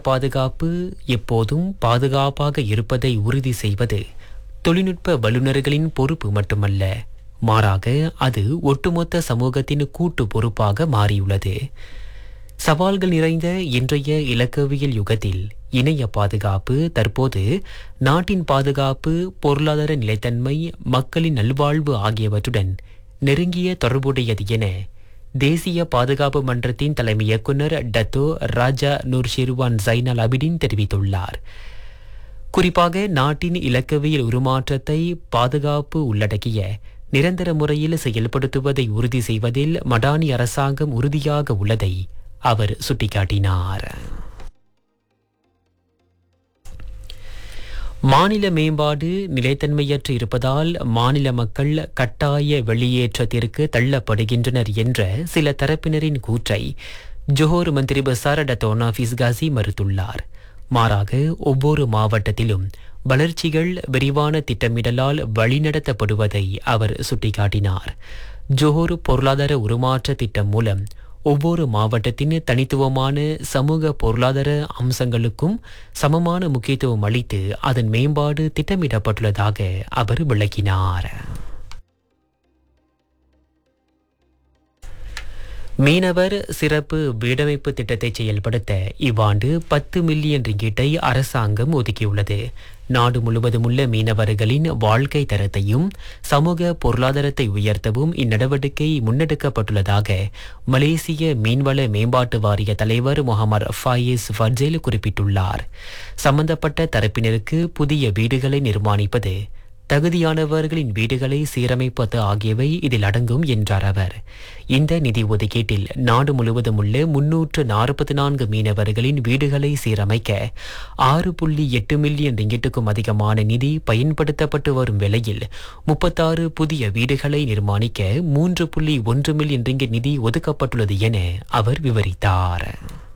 பாதுகாப்பு எப்போதும் பாதுகாப்பாக இருப்பதை உறுதி செய்வது தொழில்நுட்ப வல்லுநர்களின் பொறுப்பு மட்டுமல்ல மாறாக அது ஒட்டுமொத்த சமூகத்தின் கூட்டு பொறுப்பாக மாறியுள்ளது சவால்கள் நிறைந்த இன்றைய இலக்கவியல் யுகத்தில் இணைய பாதுகாப்பு தற்போது நாட்டின் பாதுகாப்பு பொருளாதார நிலைத்தன்மை மக்களின் நல்வாழ்வு ஆகியவற்றுடன் நெருங்கிய தொடர்புடையது என தேசிய பாதுகாப்பு மன்றத்தின் தலைமை இயக்குனர் டத்தோ ராஜா நூர் ஷிர்வான் ஜைனல் அபிடின் தெரிவித்துள்ளார் குறிப்பாக நாட்டின் இலக்கவியல் உருமாற்றத்தை பாதுகாப்பு உள்ளடக்கிய நிரந்தர முறையில் செயல்படுத்துவதை உறுதி செய்வதில் மடானி அரசாங்கம் உறுதியாக உள்ளதை அவர் சுட்டிக்காட்டினார் மாநில மேம்பாடு நிலைத்தன்மையற்று இருப்பதால் மாநில மக்கள் கட்டாய வெளியேற்றத்திற்கு தள்ளப்படுகின்றனர் என்ற சில தரப்பினரின் கூற்றை ஜோஹர் மந்திரி பசார டத்தோனா ஃபிஸ்காசி மறுத்துள்ளார் மாறாக ஒவ்வொரு மாவட்டத்திலும் வளர்ச்சிகள் விரிவான திட்டமிடலால் வழிநடத்தப்படுவதை அவர் சுட்டிக்காட்டினார் ஜோஹர் பொருளாதார உருமாற்ற திட்டம் மூலம் ஒவ்வொரு மாவட்டத்தின் தனித்துவமான சமூக பொருளாதார அம்சங்களுக்கும் சமமான முக்கியத்துவம் அளித்து அதன் மேம்பாடு திட்டமிடப்பட்டுள்ளதாக அவர் விளக்கினார் மீனவர் சிறப்பு வீடமைப்பு திட்டத்தை செயல்படுத்த இவ்வாண்டு பத்து மில்லியன் ரிங்கீட்டை அரசாங்கம் ஒதுக்கியுள்ளது நாடு முழுவதும் உள்ள மீனவர்களின் வாழ்க்கை தரத்தையும் சமூக பொருளாதாரத்தை உயர்த்தவும் இந்நடவடிக்கை முன்னெடுக்கப்பட்டுள்ளதாக மலேசிய மீன்வள மேம்பாட்டு வாரிய தலைவர் முகமது ஃபாயிஸ் ஃபர்ஜேல் குறிப்பிட்டுள்ளார் சம்பந்தப்பட்ட தரப்பினருக்கு புதிய வீடுகளை நிர்மாணிப்பது தகுதியானவர்களின் வீடுகளை சீரமைப்பது ஆகியவை இதில் அடங்கும் என்றார் அவர் இந்த நிதி ஒதுக்கீட்டில் நாடு முழுவதும் உள்ள முன்னூற்று நாற்பத்தி நான்கு மீனவர்களின் வீடுகளை சீரமைக்க ஆறு புள்ளி எட்டு மில்லியன் ரிங்கிட்டுக்கும் அதிகமான நிதி பயன்படுத்தப்பட்டு வரும் வேளையில் முப்பத்தாறு புதிய வீடுகளை நிர்மாணிக்க மூன்று புள்ளி ஒன்று மில்லியன் ரிங்கிட் நிதி ஒதுக்கப்பட்டுள்ளது என அவர் விவரித்தார்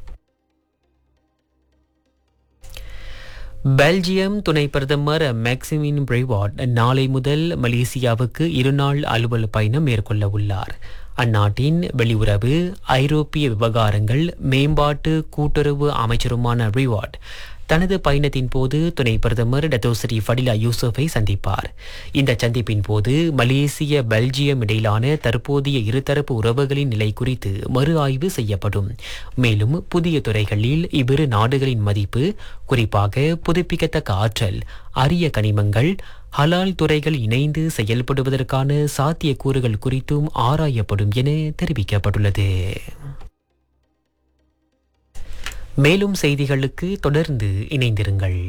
பெல்ஜியம் துணை பிரதமர் மேக்சிமின் பிரைவாட் நாளை முதல் மலேசியாவுக்கு இருநாள் அலுவல் பயணம் மேற்கொள்ள உள்ளார் அந்நாட்டின் வெளியுறவு ஐரோப்பிய விவகாரங்கள் மேம்பாட்டு கூட்டுறவு அமைச்சருமான ரிவார்ட் தனது பயணத்தின் போது துணை பிரதமர் டத்தோசரி ஃபடிலா யூசுஃபை சந்திப்பார் இந்த சந்திப்பின் போது மலேசிய பெல்ஜியம் இடையிலான தற்போதைய இருதரப்பு உறவுகளின் நிலை குறித்து மறு ஆய்வு செய்யப்படும் மேலும் புதிய துறைகளில் இவ்விரு நாடுகளின் மதிப்பு குறிப்பாக புதுப்பிக்கத்தக்க ஆற்றல் அரிய கனிமங்கள் ஹலால் துறைகள் இணைந்து செயல்படுவதற்கான சாத்தியக்கூறுகள் குறித்தும் ஆராயப்படும் என தெரிவிக்கப்பட்டுள்ளது மேலும் செய்திகளுக்கு தொடர்ந்து இணைந்திருங்கள்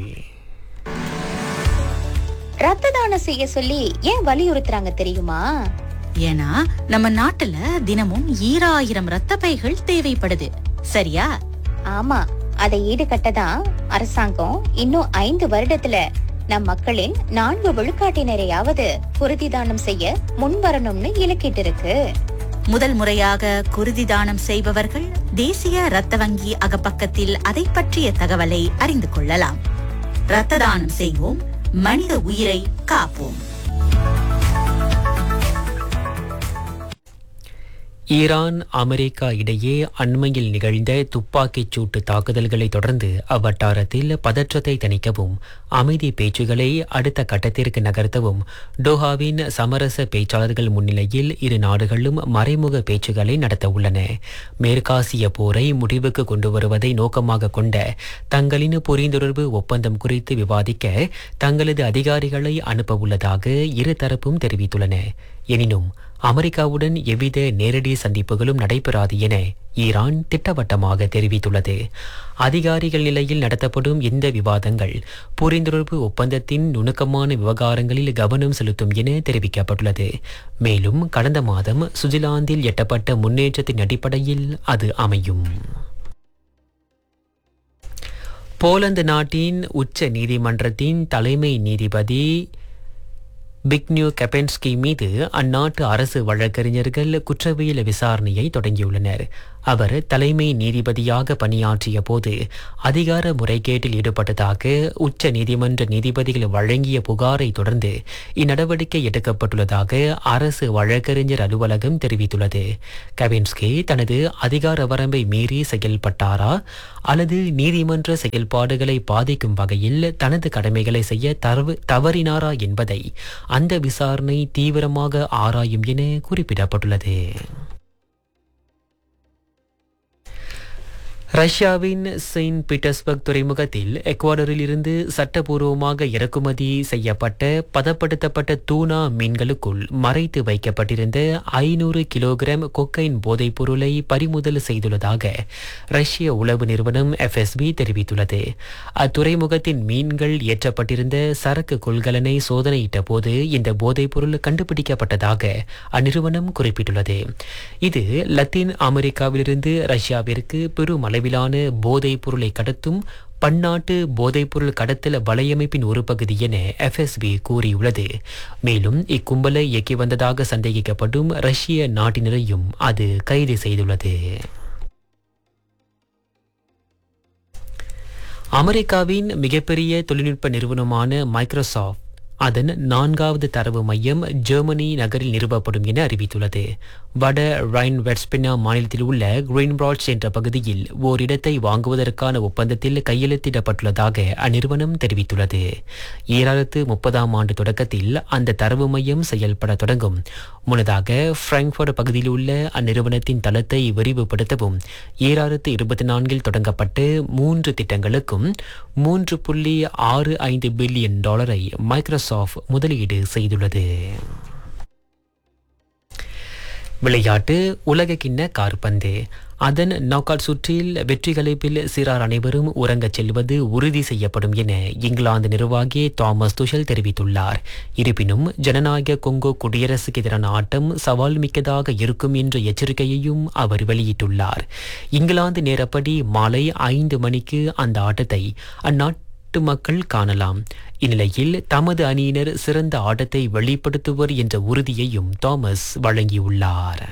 ரத்த தானம் செய்ய சொல்லி ஏன் வலியுறுத்துறாங்க தெரியுமா ஏன்னா நம்ம நாட்டுல தினமும் ஈராயிரம் ரத்த பைகள் தேவைப்படுது சரியா ஆமா அதை ஈடுகட்ட தான் அரசாங்கம் இன்னும் ஐந்து வருடத்துல நம் மக்களின் நான்கு விழுக்காட்டினரையாவது குருதி தானம் செய்ய முன் வரணும்னு இலக்கிட்டு இருக்கு முதல் முறையாக குருதி தானம் செய்பவர்கள் தேசிய ரத்த வங்கி அகப்பக்கத்தில் அதை பற்றிய தகவலை அறிந்து கொள்ளலாம் ரத்த தானம் செய்வோம் மனித உயிரை காப்போம் ஈரான் அமெரிக்கா இடையே அண்மையில் நிகழ்ந்த துப்பாக்கிச் சூட்டு தாக்குதல்களை தொடர்ந்து அவ்வட்டாரத்தில் பதற்றத்தை தணிக்கவும் அமைதி பேச்சுகளை அடுத்த கட்டத்திற்கு நகர்த்தவும் டோஹாவின் சமரச பேச்சாளர்கள் முன்னிலையில் இரு நாடுகளும் மறைமுக பேச்சுகளை நடத்த உள்ளன மேற்காசிய போரை முடிவுக்கு கொண்டு வருவதை நோக்கமாக கொண்ட தங்களின் புரிந்துணர்வு ஒப்பந்தம் குறித்து விவாதிக்க தங்களது அதிகாரிகளை அனுப்ப உள்ளதாக இரு தரப்பும் தெரிவித்துள்ளன எனினும் அமெரிக்காவுடன் எவ்வித நேரடி சந்திப்புகளும் நடைபெறாது என ஈரான் திட்டவட்டமாக தெரிவித்துள்ளது அதிகாரிகள் நிலையில் நடத்தப்படும் இந்த விவாதங்கள் புரிந்துணர்வு ஒப்பந்தத்தின் நுணுக்கமான விவகாரங்களில் கவனம் செலுத்தும் என தெரிவிக்கப்பட்டுள்ளது மேலும் கடந்த மாதம் சுவிட்சர்லாந்தில் எட்டப்பட்ட முன்னேற்றத்தின் அடிப்படையில் அது அமையும் போலந்து நாட்டின் உச்ச நீதிமன்றத்தின் தலைமை நீதிபதி பிக்னியூ கெபென்ஸ்கி மீது அந்நாட்டு அரசு வழக்கறிஞர்கள் குற்றவியல் விசாரணையை தொடங்கியுள்ளனர் அவர் தலைமை நீதிபதியாக பணியாற்றிய போது அதிகார முறைகேட்டில் ஈடுபட்டதாக உச்ச நீதிமன்ற நீதிபதிகள் வழங்கிய புகாரை தொடர்ந்து இந்நடவடிக்கை எடுக்கப்பட்டுள்ளதாக அரசு வழக்கறிஞர் அலுவலகம் தெரிவித்துள்ளது கவின்ஸ்கி தனது அதிகார வரம்பை மீறி செயல்பட்டாரா அல்லது நீதிமன்ற செயல்பாடுகளை பாதிக்கும் வகையில் தனது கடமைகளை செய்ய தரவு தவறினாரா என்பதை அந்த விசாரணை தீவிரமாக ஆராயும் என குறிப்பிடப்பட்டுள்ளது ரஷ்யாவின் செயின்ட் பீட்டர்ஸ்பர்க் துறைமுகத்தில் எக்வாடரில் இருந்து சட்டபூர்வமாக இறக்குமதி செய்யப்பட்ட பதப்படுத்தப்பட்ட தூணா மீன்களுக்குள் மறைத்து வைக்கப்பட்டிருந்த ஐநூறு கிலோகிராம் கொக்கைன் போதைப் பொருளை பறிமுதல் செய்துள்ளதாக ரஷ்ய உளவு நிறுவனம் எஃப்எஸ்பி தெரிவித்துள்ளது அத்துறைமுகத்தின் மீன்கள் ஏற்றப்பட்டிருந்த சரக்கு கொள்கலனை சோதனையிட்ட போது இந்த போதைப் பொருள் கண்டுபிடிக்கப்பட்டதாக அந்நிறுவனம் குறிப்பிட்டுள்ளது இது லத்தீன் அமெரிக்காவிலிருந்து ரஷ்யாவிற்கு பெரும் அளவிலான போதைப் பொருளை கடத்தும் பன்னாட்டு போதைப்பொருள் கடத்தல் வலையமைப்பின் ஒரு பகுதி என எஃப்எஸ்பி கூறியுள்ளது மேலும் இக்கும்பலை இயக்கி வந்ததாக சந்தேகிக்கப்படும் ரஷ்ய நாட்டினரையும் அது கைது செய்துள்ளது அமெரிக்காவின் மிகப்பெரிய தொழில்நுட்ப நிறுவனமான மைக்ரோசாஃப்ட் அதன் நான்காவது தரவு மையம் ஜெர்மனி நகரில் நிறுவப்படும் என அறிவித்துள்ளது வட ரைன் வெட்ஸ்பினா மாநிலத்தில் உள்ள கிரீன்பிராட்ஸ் என்ற பகுதியில் ஓரிடத்தை வாங்குவதற்கான ஒப்பந்தத்தில் கையெழுத்திடப்பட்டுள்ளதாக அந்நிறுவனம் தெரிவித்துள்ளது ஈராயிரத்து முப்பதாம் ஆண்டு தொடக்கத்தில் அந்த தரவு மையம் செயல்பட தொடங்கும் முன்னதாக பிராங்க்ஃபர்ட் பகுதியில் உள்ள அந்நிறுவனத்தின் தளத்தை விரிவுபடுத்தவும் ஈராயிரத்து இருபத்தி நான்கில் தொடங்கப்பட்டு மூன்று திட்டங்களுக்கும் மூன்று புள்ளி ஆறு ஐந்து பில்லியன் டாலரை மைக்ரோசாஃப்ட் முதலீடு செய்துள்ளது விளையாட்டு உலகக்கிண்ண கார்பந்து அதன் நாக்கவுட் சுற்றில் வெற்றி கலைப்பில் சிறார் அனைவரும் உறங்கச் செல்வது உறுதி செய்யப்படும் என இங்கிலாந்து நிர்வாகி தாமஸ் துஷல் தெரிவித்துள்ளார் இருப்பினும் ஜனநாயக கொங்கோ குடியரசுக்கு எதிரான ஆட்டம் சவால் மிக்கதாக இருக்கும் என்ற எச்சரிக்கையையும் அவர் வெளியிட்டுள்ளார் இங்கிலாந்து நேரப்படி மாலை ஐந்து மணிக்கு அந்த ஆட்டத்தை அந்நாட்டு நாட்டு மக்கள் காணலாம் இந்நிலையில் தமது அணியினர் சிறந்த ஆட்டத்தை வெளிப்படுத்துவர் என்ற உறுதியையும் தாமஸ் வழங்கியுள்ளார்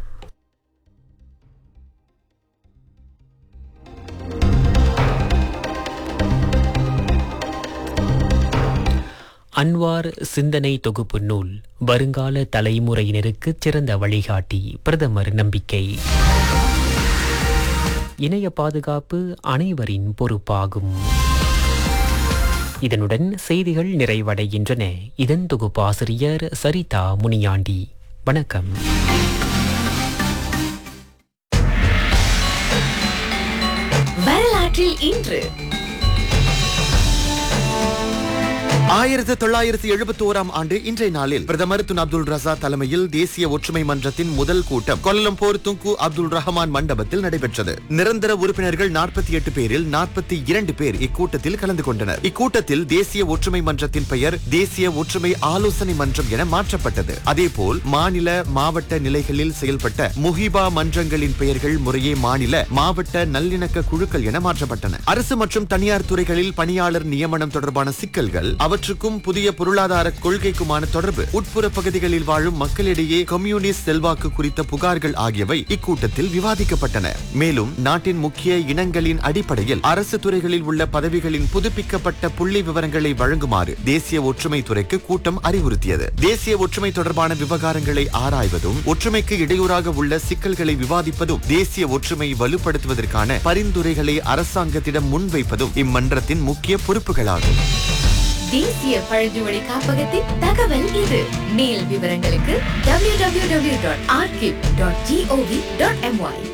அன்வார் சிந்தனை தொகுப்பு நூல் வருங்கால தலைமுறையினருக்கு சிறந்த வழிகாட்டி பிரதமர் நம்பிக்கை இணைய பாதுகாப்பு அனைவரின் பொறுப்பாகும் இதனுடன் செய்திகள் நிறைவடைகின்றன இதன் தொகுப்பாசிரியர் சரிதா முனியாண்டி வணக்கம் வரலாற்றில் இன்று ஆயிரத்து தொள்ளாயிரத்து எழுபத்தி ஓராம் ஆண்டு இன்றைய நாளில் பிரதமர் துன் அப்துல் ரசா தலைமையில் தேசிய ஒற்றுமை மன்றத்தின் முதல் கூட்டம் கொல்லம்பூர் துங்கு அப்துல் ரஹ்மான் மண்டபத்தில் நடைபெற்றது நிரந்தர உறுப்பினர்கள் நாற்பத்தி எட்டு பேரில் நாற்பத்தி இரண்டு பேர் இக்கூட்டத்தில் கலந்து கொண்டனர் இக்கூட்டத்தில் தேசிய ஒற்றுமை மன்றத்தின் பெயர் தேசிய ஒற்றுமை ஆலோசனை மன்றம் என மாற்றப்பட்டது அதேபோல் மாநில மாவட்ட நிலைகளில் செயல்பட்ட முஹிபா மன்றங்களின் பெயர்கள் முறையே மாநில மாவட்ட நல்லிணக்க குழுக்கள் என மாற்றப்பட்டன அரசு மற்றும் தனியார் துறைகளில் பணியாளர் நியமனம் தொடர்பான சிக்கல்கள் அவற்றுக்கும் புதிய பொருளாதார கொள்கைக்குமான தொடர்பு உட்புற பகுதிகளில் வாழும் மக்களிடையே கம்யூனிஸ்ட் செல்வாக்கு குறித்த புகார்கள் ஆகியவை இக்கூட்டத்தில் விவாதிக்கப்பட்டன மேலும் நாட்டின் முக்கிய இனங்களின் அடிப்படையில் அரசு துறைகளில் உள்ள பதவிகளின் புதுப்பிக்கப்பட்ட புள்ளி விவரங்களை வழங்குமாறு தேசிய ஒற்றுமை துறைக்கு கூட்டம் அறிவுறுத்தியது தேசிய ஒற்றுமை தொடர்பான விவகாரங்களை ஆராய்வதும் ஒற்றுமைக்கு இடையூறாக உள்ள சிக்கல்களை விவாதிப்பதும் தேசிய ஒற்றுமை வலுப்படுத்துவதற்கான பரிந்துரைகளை அரசாங்கத்திடம் முன்வைப்பதும் இம்மன்றத்தின் முக்கிய பொறுப்புகளாகும் தேசிய பழங்குடி காப்பகத்தின் தகவல் இது மேல் விவரங்களுக்கு www.archive.gov.my